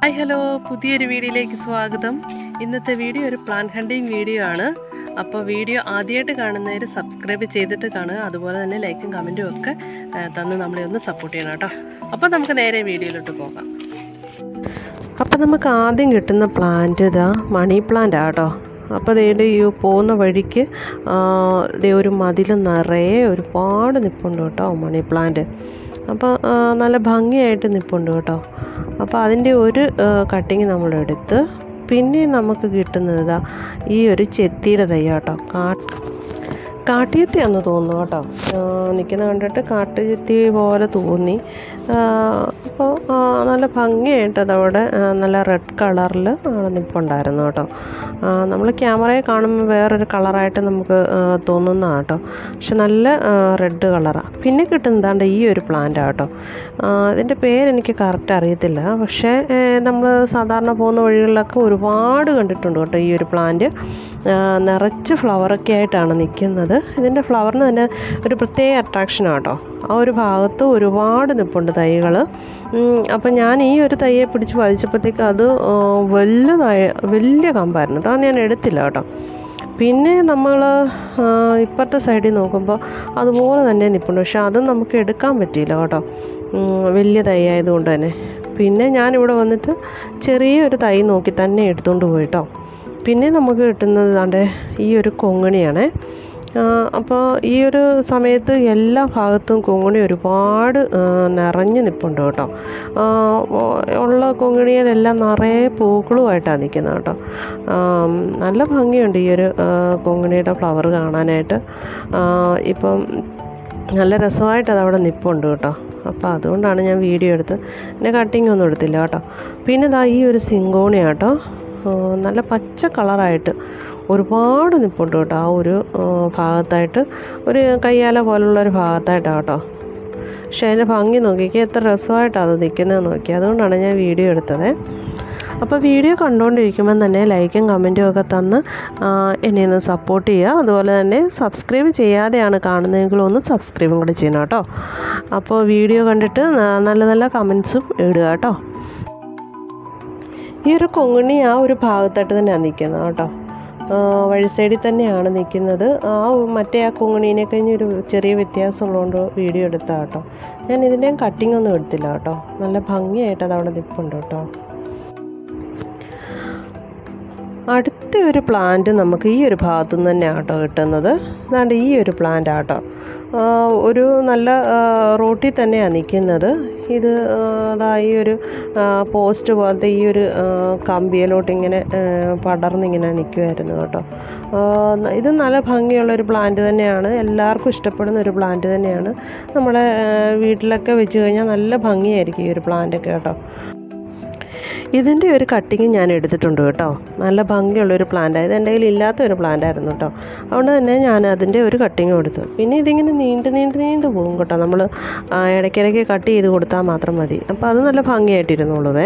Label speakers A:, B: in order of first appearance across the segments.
A: hi hello പുതിയൊരു വീഡിയോയിലേക്ക് സ്വാഗതം ഇന്നത്തെ വീഡിയോ ഒരു പ്ലാൻ ഹണ്ടിങ് വീഡിയോ ആണ് അപ്പോൾ വീഡിയോ ആദ്യമായിട്ട് കാണുന്നവർ സബ്സ്ക്രൈബ് ചെയ്തിട്ട് കാണുക അതുപോലെ തന്നെ ലൈക്കും കമൻറ്റും ഒക്കെ ആ, തന്ന് നമ്മളെ ഒന്ന് സപ്പോർട്ട് ചെയ്യണം കേട്ടോ അപ്പോൾ നമുക്ക് നേരെ വീഡിയോയിലോട്ട് പോകാം അപ്പോൾ നമുക്ക് ആദ്യം കിട്ടുന്ന പ്ലാന്റ് ഇതാ മണി പ്ലാന്റ് കേട്ടോ അപ്പോൾ ദേ ഈ പോകുന്ന വഴിക്ക് ആ, ദേ ഒരു മതിൽ നിറയെ ഒരുപാട് നിൽപ്പുണ്ട് കേട്ടോ മണി പ്ലാന്റ് അപ്പോൾ ആ, നല്ല ഭംഗിയായിട്ട് നിൽപ്പുണ്ട് കേട്ടോ അപ്പോൾ അതിൻ്റെ ഒരു കട്ടിങ് നമ്മളെടുത്ത് പിന്നെ നമുക്ക് കിട്ടുന്നത് ഇതാ ഈ ഒരു ചെത്തിയുടെ തൈ കേട്ടോ കാ കാട്ടുചെത്തിയാന്ന് തോന്നുന്നു കേട്ടോ നിൽക്കുന്ന കണ്ടിട്ട് കാട്ടുചെത്തി പോലെ തോന്നി അപ്പോൾ നല്ല ഭംഗിയായിട്ട് അതവിടെ ആ, നല്ല റെഡ് കളറിൽ നിൽപ്പുണ്ടായിരുന്നു കേട്ടോ നമ്മൾ ക്യാമറയെ കാണുമ്പോൾ വേറൊരു കളറായിട്ട് നമുക്ക് ആ, തോന്നുന്നതാണ് കേട്ടോ പക്ഷെ നല്ല റെഡ് കളറാണ് പിന്നെ കിട്ടുന്നതാണ്ട് ഈ ഒരു പ്ലാന്റ് കേട്ടോ ഇതിൻ്റെ പേരെനിക്ക് കറക്റ്റ് അറിയത്തില്ല പക്ഷേ നമ്മൾ സാധാരണ പോകുന്ന വഴികളിലൊക്കെ ഒരുപാട് കണ്ടിട്ടുണ്ട് കേട്ടോ ഈ ഒരു പ്ലാന്റ് നിറച്ച് ഫ്ലവറൊക്കെ ആയിട്ടാണ് നിൽക്കുന്നത് ഇതിൻ്റെ ഫ്ലവറിന് തന്നെ ഒരു പ്രത്യേക അട്രാക്ഷനാണ് കേട്ടോ ആ ഒരു ഭാഗത്ത് ഒരുപാട് നിൽപ്പുണ്ട് തൈകൾ അപ്പം ഞാൻ ഈ ഒരു തൈയെ പിടിച്ച് വലിച്ചപ്പോഴത്തേക്ക് അത് ആ, വലുതായ വലിയ കമ്പായിരുന്നു കേട്ടോ അത് ഞാൻ എടുത്തില്ല കേട്ടോ പിന്നെ നമ്മൾ ഇപ്പുറത്തെ സൈഡിൽ നോക്കുമ്പോൾ അതുപോലെ തന്നെ നിൽപ്പുണ്ട് പക്ഷെ അതും നമുക്ക് എടുക്കാൻ പറ്റിയില്ല കേട്ടോ ഉം, വലിയ തൈ ആയതുകൊണ്ട് തന്നെ പിന്നെ ഞാനിവിടെ വന്നിട്ട് ചെറിയൊരു തൈ നോക്കി തന്നെ എടുത്തുകൊണ്ട് പോയിട്ടോ പിന്നെ നമുക്ക് കിട്ടുന്നത് ദാണ്ടെ ഈ ഒരു കൊങ്ങണിയാണേ അപ്പോൾ ഈ ഒരു സമയത്ത് എല്ലാ ഭാഗത്തും കൊങ്ങണി ഒരുപാട് ആ, നിറഞ്ഞ് നിൽപ്പുണ്ട് കേട്ടോ ആ, ഉള്ള കൊങ്ങിണിയിലെല്ലാം നിറയെ പൂക്കളുമായിട്ടാണ് നിൽക്കുന്നത് കേട്ടോ ആ, നല്ല ഭംഗിയുണ്ട് ഈ ഒരു ആ, കൊങ്ങിണിയുടെ ഫ്ലവർ കാണാനായിട്ട് ആ, ഇപ്പം നല്ല രസമായിട്ട് അതവിടെ നിൽപ്പുണ്ട് കേട്ടോ അപ്പോൾ അതുകൊണ്ടാണ് ഞാൻ വീഡിയോ എടുത്ത് പിന്നെ കട്ടിങ് ഒന്നും എടുത്തില്ല കേട്ടോ പിന്നെ ഇതാ ഈ ഒരു സിങ്കോണി കേട്ടോ ആ, നല്ല പച്ച കളറായിട്ട് ഒരുപാട് നിൽപ്പുണ്ട് കേട്ടോ ആ ഒരു ആ, ഭാഗത്തായിട്ട് ഒരു കയ്യാല പോലുള്ള ഒരു ഭാഗത്തായിട്ടാണ് കേട്ടോ പക്ഷേ അതിൻ്റെ ഭംഗി നോക്കിക്കേ എത്ര രസമായിട്ടാണ് അത് നിൽക്കുന്നത് നോക്കി അതുകൊണ്ടാണ് ഞാൻ വീഡിയോ എടുത്തത് അപ്പോൾ വീഡിയോ കണ്ടുകൊണ്ടിരിക്കുമ്പോൾ തന്നെ ലൈക്കും കമൻറ്റും ഒക്കെ തന്ന് ആ, എന്നെ ഒന്ന് സപ്പോർട്ട് ചെയ്യുക അതുപോലെ തന്നെ സബ്സ്ക്രൈബ് ചെയ്യാതെയാണ് കാണുന്നതെങ്കിൽ ഒന്ന് സബ്സ്ക്രൈബും കൂടെ ചെയ്യണം കേട്ടോ അപ്പോൾ വീഡിയോ കണ്ടിട്ട് ന- നല്ല നല്ല കമൻസും ഇടുക കേട്ടോ ഈ ഒരു കൊങ്ങണി ആ ഒരു ഭാഗത്തായിട്ട് തന്നെയാണ് നിൽക്കുന്നത് കേട്ടോ ആ, വഴി സൈഡിൽ തന്നെയാണ് നിൽക്കുന്നത് ആ മറ്റേ ആ കൊങ്ങണീനെ കഴിഞ്ഞ് ഒരു ചെറിയ വ്യത്യാസമുള്ളതുകൊണ്ട് വീഡിയോ എടുത്താ കേട്ടോ ഞാൻ ഇതിൻ്റെയും കട്ടിംഗ് ഒന്നും എടുത്തില്ല കേട്ടോ നല്ല ഭംഗിയായിട്ട് അത് അവിടെ നിൽപ്പുണ്ട് കേട്ടോ അടുത്ത ഒരു പ്ലാന്റ് നമുക്ക് ഈ ഒരു ഭാഗത്തു നിന്ന് തന്നെയാണ് കേട്ടോ കിട്ടുന്നത് അതാണ്ട് ഈ ഒരു പ്ലാന്റ് ആട്ടോ ആ, ഒരു നല്ല ആ, റോട്ടിൽ തന്നെയാണ് നിൽക്കുന്നത് ഇത് ആ, അതാ ഈ ഒരു ആ, പോസ്റ്റ് പോലത്തെ ഈ ഒരു ആ, കമ്പിയിലോട്ട് ഇങ്ങനെ ആ, പടർന്നിങ്ങനെ നിൽക്കുമായിരുന്നു കേട്ടോ ആ, ന- ഇത് നല്ല ഭംഗിയുള്ള ഒരു പ്ലാന്റ് തന്നെയാണ് എല്ലാവർക്കും ഇഷ്ടപ്പെടുന്ന ഒരു പ്ലാന്റ് തന്നെയാണ് നമ്മളെ ആ, വീട്ടിലൊക്കെ വെച്ച് കഴിഞ്ഞാൽ നല്ല ഭംഗിയായിരിക്കും ഈ ഒരു പ്ലാന്റൊക്കെ കേട്ടോ ഇതിൻ്റെ ഒരു കട്ടിങ് ഞാൻ എടുത്തിട്ടുണ്ട് കേട്ടോ നല്ല ഭംഗിയുള്ളൊരു പ്ലാന്റ് ഇത് എൻ്റെ കയ്യിൽ ഇല്ലാത്ത ഒരു പ്ലാന്റ് ആയിരുന്നു കേട്ടോ അതുകൊണ്ട് തന്നെ ഞാൻ അതിൻ്റെ ഒരു കട്ടിങ് എടുത്തു പിന്നെ ഇതിങ്ങനെ നീണ്ട് നീണ്ട് നീണ്ട് പോകും കേട്ടോ നമ്മൾ ഇടയ്ക്കിടയ്ക്ക് കട്ട് ചെയ്ത് കൊടുത്താൽ മാത്രം മതി അപ്പോൾ അത് നല്ല ഭംഗിയായിട്ടിരുന്നുള്ളൂവേ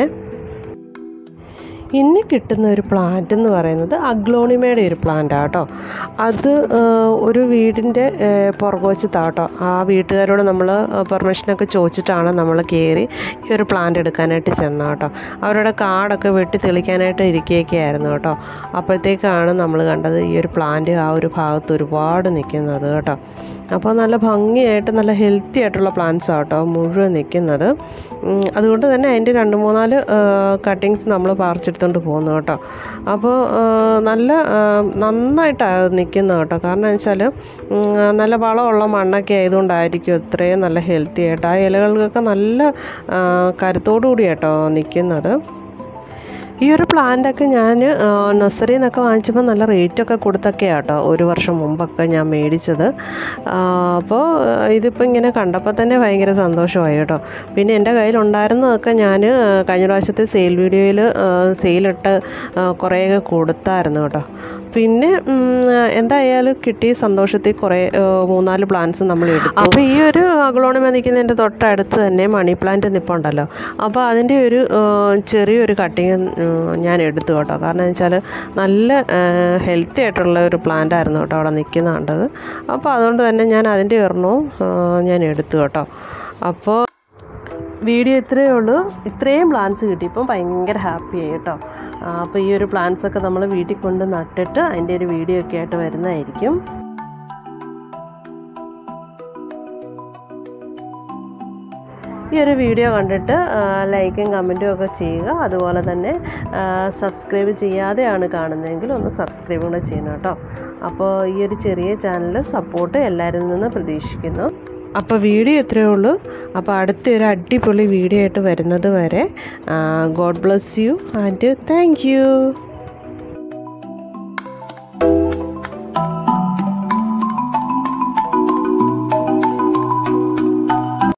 A: ഇനി കിട്ടുന്ന ഒരു പ്ലാന്റ് എന്ന് പറയുന്നത് അഗ്ലോണിമയുടെ ഒരു പ്ലാന്റ് കേട്ടോ അത് ആ, ഒരു വീടിൻ്റെ പുറകുവശത്താട്ടോ ആ വീട്ടുകാരോട് നമ്മൾ പെർമിഷനൊക്കെ ചോദിച്ചിട്ടാണ് നമ്മൾ കയറി ഈ ഒരു പ്ലാന്റ് എടുക്കാനായിട്ട് ചെന്ന കേട്ടോ അവരുടെ കാടൊക്കെ വെട്ടി തെളിക്കാനായിട്ട് ഇരിക്കുകയൊക്കെ ആയിരുന്നു കേട്ടോ അപ്പോഴത്തേക്കാണ് നമ്മൾ കണ്ടത് ഈ ഒരു പ്ലാന്റ് ആ ഒരു ഭാഗത്ത് ഒരുപാട് നിൽക്കുന്നത് കേട്ടോ അപ്പോൾ നല്ല ഭംഗിയായിട്ട് നല്ല ഹെൽത്തി ആയിട്ടുള്ള പ്ലാന്റ്സ് കേട്ടോ മുഴുവൻ നിൽക്കുന്നത് ഉം, അതുകൊണ്ട് തന്നെ അതിൻ്റെ രണ്ട് മൂന്നാല് കട്ടിങ്സ് നമ്മൾ പറിച്ചെടുത്തുകൊണ്ട് പോകുന്നു കേട്ടോ അപ്പോൾ ആ, നല്ല ആ, നന്നായിട്ടാണ് നിൽക്കുന്നത് കേട്ടോ കാരണം വെച്ചാൽ നല്ല വളമുള്ള മണ്ണൊക്കെ ആയതുകൊണ്ടായിരിക്കും ഇത്രയും നല്ല ഹെൽത്തി ആയിട്ട് ആ ഇലകൾക്കൊക്കെ നല്ല ആ, കരുത്തോടു കൂടി കേട്ടോ നിൽക്കുന്നത് ഈ ഒരു പ്ലാന്റൊക്കെ ഞാൻ നഴ്സറിയിൽ നിന്നൊക്കെ വാങ്ങിച്ചപ്പോൾ നല്ല റേറ്റൊക്കെ കൊടുത്തൊക്കെ കേട്ടോ ഒരു വർഷം മുമ്പൊക്കെ ഞാൻ മേടിച്ചത് ആ, അപ്പോൾ ഇതിപ്പോൾ ഇങ്ങനെ കണ്ടപ്പോൾ തന്നെ ഭയങ്കര സന്തോഷമായി കേട്ടോ പിന്നെ എൻ്റെ കയ്യിലുണ്ടായിരുന്നതൊക്കെ ഞാൻ കഴിഞ്ഞ പ്രാവശ്യത്തെ സെയിൽ വീഡിയോയിൽ സെയിലിട്ട് കുറേയൊക്കെ കൊടുത്തായിരുന്നു കേട്ടോ പിന്നെ ഉം, എന്തായാലും കിട്ടിയ സന്തോഷത്തിൽ കുറേ ആ, മൂന്നാല് പ്ലാന്റ്സ് നമ്മൾ എടുത്തു അപ്പോൾ ഈ ഒരു അഗ്ലോണിമ നിൽക്കുന്നതിൻ്റെ തൊട്ടടുത്ത് തന്നെ മണി പ്ലാന്റ് നിൽപ്പുണ്ടല്ലോ അപ്പോൾ അതിൻ്റെ ഒരു ആ, ചെറിയൊരു കട്ടിങ് ഞാൻ എടുത്തു കേട്ടോ കാരണം വെച്ചാൽ നല്ല ഹെൽത്തി ആയിട്ടുള്ള ഒരു പ്ലാന്റ് ആയിരുന്നു കേട്ടോ അവിടെ നിൽക്കുന്ന കണ്ടത് അപ്പോൾ അതുകൊണ്ട് തന്നെ ഞാൻ അതിൻ്റെ ഒരെണ്ണവും ആ, ഞാൻ എടുത്തു കേട്ടോ അപ്പോൾ വീഡിയോ ഇത്രയേ ഉള്ളൂ ഇത്രയും പ്ലാന്റ്സ് കിട്ടി ഇപ്പം ഭയങ്കര ഹാപ്പിയായി കേട്ടോ അപ്പോൾ ഈ ഒരു പ്ലാന്റ്സ് ഒക്കെ നമ്മൾ വീട്ടിൽ കൊണ്ട് നട്ടിട്ട് അതിൻ്റെ ഒരു വീഡിയോ ഒക്കെ ആയിട്ട് വരുന്നതായിരിക്കും ഈ ഒരു വീഡിയോ കണ്ടിട്ട് ലൈക്കും കമൻറ്റും ഒക്കെ ചെയ്യുക അതുപോലെ തന്നെ സബ്സ്ക്രൈബ് ചെയ്യാതെയാണ് കാണുന്നതെങ്കിൽ ഒന്ന് സബ്സ്ക്രൈബ് കൂടെ ചെയ്യണം കേട്ടോ അപ്പോൾ ഈ ഒരു ചെറിയ ചാനൽ സപ്പോർട്ട് എല്ലാവരിൽ നിന്ന് പ്രതീക്ഷിക്കുന്നു അപ്പോൾ വീഡിയോ ഇത്രയേ ഉള്ളൂ അപ്പോൾ അടുത്തൊരു അടിപൊളി വീഡിയോ ആയിട്ട് വരുന്നത് വരെ God bless you and thank U